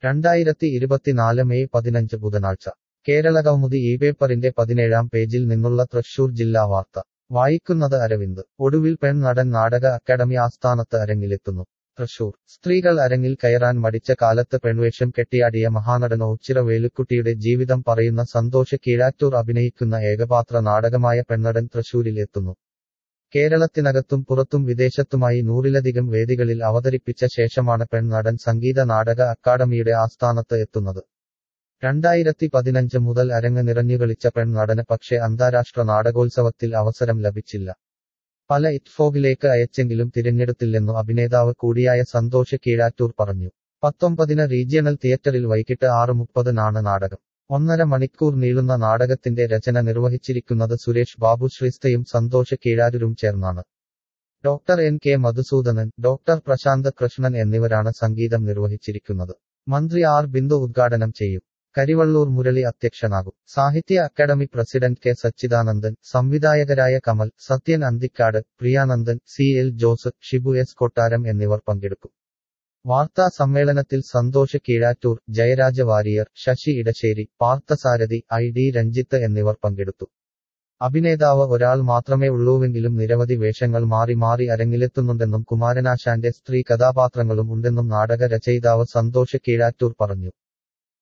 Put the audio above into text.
രണ്ടായിരത്തി ഇരുപത്തിനാല് മെയ് പതിനഞ്ച് ബുധനാഴ്ച കേരള കൗമുദി ഈ പേപ്പറിന്റെ പതിനേഴാം പേജിൽ നിന്നുള്ള തൃശൂർ ജില്ലാ വാർത്ത വായിക്കുന്നത് അരവിന്ദ് ഒടുവിൽ പെൺ നടൻ നാടക അക്കാദമി ആസ്ഥാനത്ത് അരങ്ങിലെത്തുന്നു തൃശൂർ സ്ത്രീകൾ അരങ്ങിൽ കയറാൻ മടിച്ച കാലത്ത് പെൺവേഷം കെട്ടിയാടിയ മഹാനടൻ ഓച്ചിറ വേലുക്കുട്ടിയുടെ ജീവിതം പറയുന്ന സന്തോഷ് കീഴാറ്റൂർ അഭിനയിക്കുന്ന ഏകപാത്ര നാടകമായ പെണ്ണടൻ തൃശൂരിൽ എത്തുന്നു കേരളത്തിനകത്തും പുറത്തും വിദേശത്തുമായി നൂറിലധികം വേദികളിൽ അവതരിപ്പിച്ച ശേഷമാണ് പെൺ നടൻ സംഗീത നാടക അക്കാദമിയുടെ ആസ്ഥാനത്ത് എത്തുന്നത് രണ്ടായിരത്തി പതിനഞ്ച് മുതൽ അരങ്ങ് നിറഞ്ഞുകളിച്ച പെൺ നടന് പക്ഷേ അന്താരാഷ്ട്ര നാടകോത്സവത്തിൽ അവസരം ലഭിച്ചില്ല പല ഇറ്റ്ഫോഗിലേക്ക് അയച്ചെങ്കിലും തിരഞ്ഞെടുത്തില്ലെന്നു അഭിനേതാവ് കൂടിയായ സന്തോഷ് കീഴാറ്റൂർ പറഞ്ഞു പത്തൊമ്പതിന് റീജിയണൽ തിയേറ്ററിൽ വൈകിട്ട് ആറ് മുപ്പതിനാണ് നാടകം ഒന്നര മണിക്കൂർ നീളുന്ന നാടകത്തിന്റെ രചന നിർവഹിച്ചിരിക്കുന്നത് സുരേഷ് ബാബു ശ്രീസ്തയും സന്തോഷ് കീഴാരൂരും ചേർന്നാണ് doctor N K Madhusoodanan doctor Prashanth Krishnan എന്നിവരാണ് സംഗീതം നിർവഹിച്ചിരിക്കുന്നത് മന്ത്രി ആർ ബിന്ദു ഉദ്ഘാടനം ചെയ്യും കരിവള്ളൂർ മുരളി അധ്യക്ഷനാകും സാഹിത്യ അക്കാദമി പ്രസിഡന്റ് കെ സച്ചിദാനന്ദൻ സംവിധായകരായ Kamal Sathyan Anthikad Priyanandanan C L Jose Shibu S Kottaram എന്നിവർ പങ്കെടുക്കും വാർത്താ സമ്മേളനത്തിൽ സന്തോഷ് കീഴാറ്റൂർ ജയരാജ വാരിയർ ശശി ഇടശ്ശേരി പാർത്ഥസാരഥി ഐ ഡി രഞ്ജിത്ത് എന്നിവർ പങ്കെടുത്തു അഭിനേതാവ് ഒരാൾ മാത്രമേ ഉള്ളൂവെങ്കിലും നിരവധി വേഷങ്ങൾ മാറി മാറി അരങ്ങിലെത്തുന്നുണ്ടെന്നും കുമാരനാശാന്റെ സ്ത്രീ കഥാപാത്രങ്ങളും ഉണ്ടെന്നും നാടക രചയിതാവ് സന്തോഷ് കീഴാറ്റൂർ പറഞ്ഞു